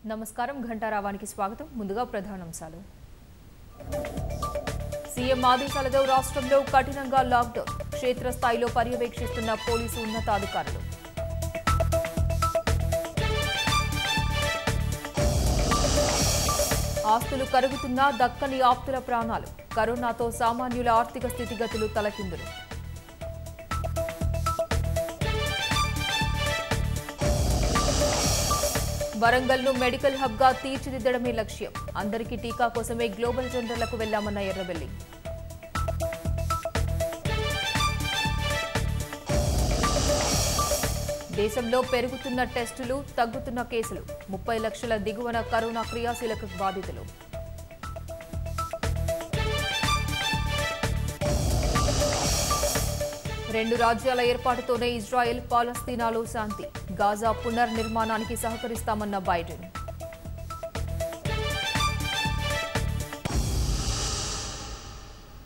నమస్కారం ఘంటారావానికి స్వాగతం ముందుగా ప్రధానాంశాలు సీఎం ఆదేశాలతో రాష్ట్రంలో కఠినంగా లాక్డౌన్ క్షేత్రస్థాయిలో పర్యవేక్షిస్తున్న పోలీసు ఉన్నతాధికారులు ఆస్తులు కరుగుతున్నా దక్కని ఆప్తుల ప్రాణాలు కరోనాతో సామాన్యుల ఆర్థిక స్థితిగతులు తలకిందులు వరంగల్ను మెడికల్ హబ్గా తీర్చిదిద్దడమే లక్ష్యం అందరికీ టీకా కోసమే గ్లోబల్ జెండర్లకు వెళ్లామన్న ఎర్రబెల్లి దేశంలో పెరుగుతున్న టెస్టులు తగ్గుతున్న కేసులు ముప్పై లక్షల దిగువన కరోనా క్రియాశీలక బాధితులు రెండు రాజ్యాల ఏర్పాటుతోనే ఇజ్రాయెల్ పాలస్తీనాలో శాంతి గాజా పునర్నిర్మాణానికి సహకరిస్తామన్న బైడెన్